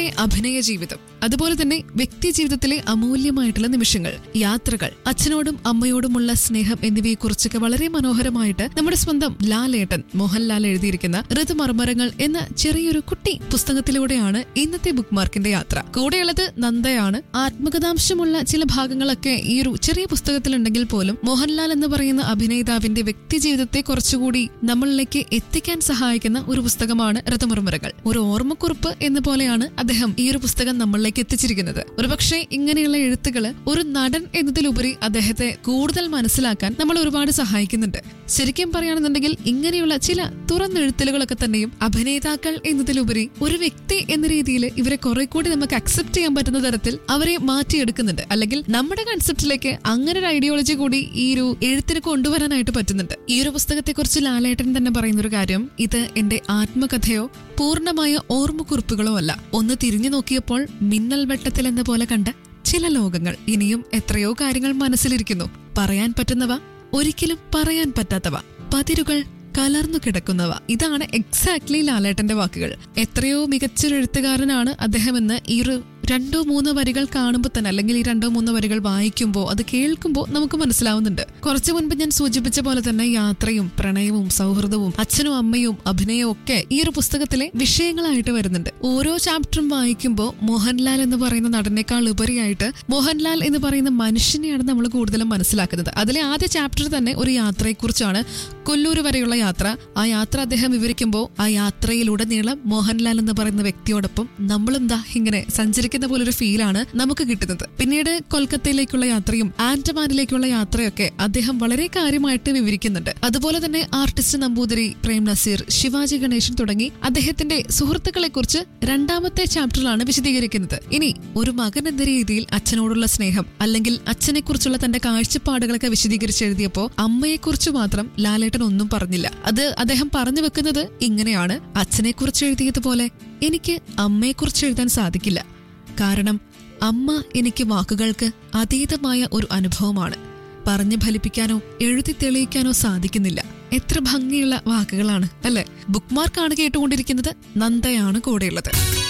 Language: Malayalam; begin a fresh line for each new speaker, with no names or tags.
നന്ദയുടെ അഭിനയ ജീവിതം അതുപോലെ തന്നെ വ്യക്തി ജീവിതത്തിലെ അമൂല്യമായിട്ടുള്ള നിമിഷങ്ങൾ യാത്രകൾ അച്ഛനോടും അമ്മയോടുമുള്ള സ്നേഹം എന്നിവയെ കുറിച്ചൊക്കെ വളരെ മനോഹരമായിട്ട് നമ്മുടെ സ്വന്തം ലാലേട്ടൻ മോഹൻലാൽ എഴുതിയിരിക്കുന്ന ഋതുമർമരങ്ങൾ എന്ന ചെറിയൊരു കുട്ടി പുസ്തകത്തിലൂടെയാണ് ഇന്നത്തെ ബുക്ക് മാർക്കിന്റെ യാത്ര കൂടെയുള്ളത് നന്ദയാണ് ആത്മകഥാംശമുള്ള ചില ഭാഗങ്ങളൊക്കെ ഈ ഒരു ചെറിയ പുസ്തകത്തിലുണ്ടെങ്കിൽ പോലും മോഹൻലാൽ എന്ന് പറയുന്ന അഭിനേതാവിന്റെ വ്യക്തി ജീവിതത്തെ കുറച്ചുകൂടി നമ്മളിലേക്ക് എത്തിക്കാൻ സഹായിക്കുന്ന ഒരു പുസ്തകമാണ് ഋതുമർമരകൾ ഒരു ഓർമ്മക്കുറിപ്പ് എന്ന പോലെയാണ് അദ്ദേഹം ഈ ഒരു പുസ്തകം നമ്മളിലേക്ക് എത്തിച്ചിരിക്കുന്നത് ഒരുപക്ഷെ ഇങ്ങനെയുള്ള എഴുത്തുകൾ ഒരു നടൻ എന്നതിലുപരി അദ്ദേഹത്തെ കൂടുതൽ മനസ്സിലാക്കാൻ നമ്മൾ ഒരുപാട് സഹായിക്കുന്നുണ്ട് ശരിക്കും പറയുകയാണെന്നുണ്ടെങ്കിൽ ഇങ്ങനെയുള്ള ചില തുറന്നെഴുത്തലുകളൊക്കെ തന്നെയും അഭിനേതാക്കൾ എന്നതിലുപരി ഒരു വ്യക്തി എന്ന രീതിയിൽ ഇവരെ കുറെ കൂടി നമുക്ക് അക്സെപ്റ്റ് ചെയ്യാൻ പറ്റുന്ന തരത്തിൽ അവരെ മാറ്റിയെടുക്കുന്നുണ്ട് അല്ലെങ്കിൽ നമ്മുടെ കൺസെപ്റ്റിലേക്ക് അങ്ങനെ ഒരു ഐഡിയോളജി കൂടി ഈ ഒരു എഴുത്തിന് കൊണ്ടുവരാനായിട്ട് പറ്റുന്നുണ്ട് ഈ ഒരു പുസ്തകത്തെക്കുറിച്ച് ലാലേട്ടൻ തന്നെ പറയുന്ന ഒരു കാര്യം ഇത് എന്റെ ആത്മകഥയോ പൂർണ്ണമായ ഓർമ്മക്കുറിപ്പുകളോ അല്ല ഒന്ന് തിരിഞ്ഞു നോക്കിയപ്പോൾ മിന്നൽ വെട്ടത്തിൽ എന്ന പോലെ കണ്ട ചില ലോകങ്ങൾ ഇനിയും എത്രയോ കാര്യങ്ങൾ മനസ്സിലിരിക്കുന്നു പറയാൻ പറ്റുന്നവ ഒരിക്കലും പറയാൻ പറ്റാത്തവ പതിരുകൾ കലർന്നു കിടക്കുന്നവ ഇതാണ് എക്സാക്ട്ലി ലാലേട്ടന്റെ വാക്കുകൾ എത്രയോ മികച്ചൊരു എഴുത്തുകാരനാണ് അദ്ദേഹം എന്ന് ഈ ഒരു രണ്ടോ മൂന്നോ വരികൾ കാണുമ്പോൾ തന്നെ അല്ലെങ്കിൽ ഈ രണ്ടോ മൂന്നോ വരികൾ വായിക്കുമ്പോൾ അത് കേൾക്കുമ്പോൾ നമുക്ക് മനസ്സിലാവുന്നുണ്ട് കുറച്ചു മുൻപ് ഞാൻ സൂചിപ്പിച്ച പോലെ തന്നെ യാത്രയും പ്രണയവും സൗഹൃദവും അച്ഛനും അമ്മയും അഭിനയവും ഒക്കെ ഈ ഒരു പുസ്തകത്തിലെ വിഷയങ്ങളായിട്ട് വരുന്നുണ്ട് ഓരോ ചാപ്റ്ററും വായിക്കുമ്പോൾ മോഹൻലാൽ എന്ന് പറയുന്ന നടനേക്കാൾ ഉപരിയായിട്ട് മോഹൻലാൽ എന്ന് പറയുന്ന മനുഷ്യനെയാണ് നമ്മൾ കൂടുതലും മനസ്സിലാക്കുന്നത് അതിലെ ആദ്യ ചാപ്റ്റർ തന്നെ ഒരു യാത്രയെക്കുറിച്ചാണ് കൊല്ലൂർ വരെയുള്ള യാത്ര ആ യാത്ര അദ്ദേഹം വിവരിക്കുമ്പോൾ ആ യാത്രയിലുടനീളം മോഹൻലാൽ എന്ന് പറയുന്ന വ്യക്തിയോടൊപ്പം നമ്മളും ദാ ഇങ്ങനെ സഞ്ചരിക്കുന്ന പോലൊരു ഫീലാണ് നമുക്ക് കിട്ടുന്നത് പിന്നീട് കൊൽക്കത്തയിലേക്കുള്ള യാത്രയും ആൻഡമാനിലേക്കുള്ള യാത്രയൊക്കെ അദ്ദേഹം വളരെ കാര്യമായിട്ട് വിവരിക്കുന്നുണ്ട് അതുപോലെ തന്നെ ആർട്ടിസ്റ്റ് നമ്പൂതിരി പ്രേം നസീർ ശിവാജി ഗണേശൻ തുടങ്ങി അദ്ദേഹത്തിന്റെ സുഹൃത്തുക്കളെ കുറിച്ച് രണ്ടാമത്തെ ചാപ്റ്ററിലാണ് വിശദീകരിക്കുന്നത് ഇനി ഒരു മകൻ എന്ന രീതിയിൽ അച്ഛനോടുള്ള സ്നേഹം അല്ലെങ്കിൽ അച്ഛനെ കുറിച്ചുള്ള തന്റെ കാഴ്ചപ്പാടുകളൊക്കെ വിശദീകരിച്ച് എഴുതിയപ്പോ അമ്മയെക്കുറിച്ച് മാത്രം ലാലേട്ടൻ ഒന്നും പറഞ്ഞില്ല അത് അദ്ദേഹം പറഞ്ഞു വെക്കുന്നത് ഇങ്ങനെയാണ് അച്ഛനെ കുറിച്ച് എഴുതിയതുപോലെ എനിക്ക് അമ്മയെക്കുറിച്ച് എഴുതാൻ സാധിക്കില്ല കാരണം അമ്മ എനിക്ക് വാക്കുകൾക്ക് അതീതമായ ഒരു അനുഭവമാണ് പറഞ്ഞു ഫലിപ്പിക്കാനോ എഴുതി തെളിയിക്കാനോ സാധിക്കുന്നില്ല എത്ര ഭംഗിയുള്ള വാക്കുകളാണ് അല്ലെ ബുക്ക് മാർക്കാണ് കേട്ടുകൊണ്ടിരിക്കുന്നത് നന്ദയാണ് കൂടെയുള്ളത്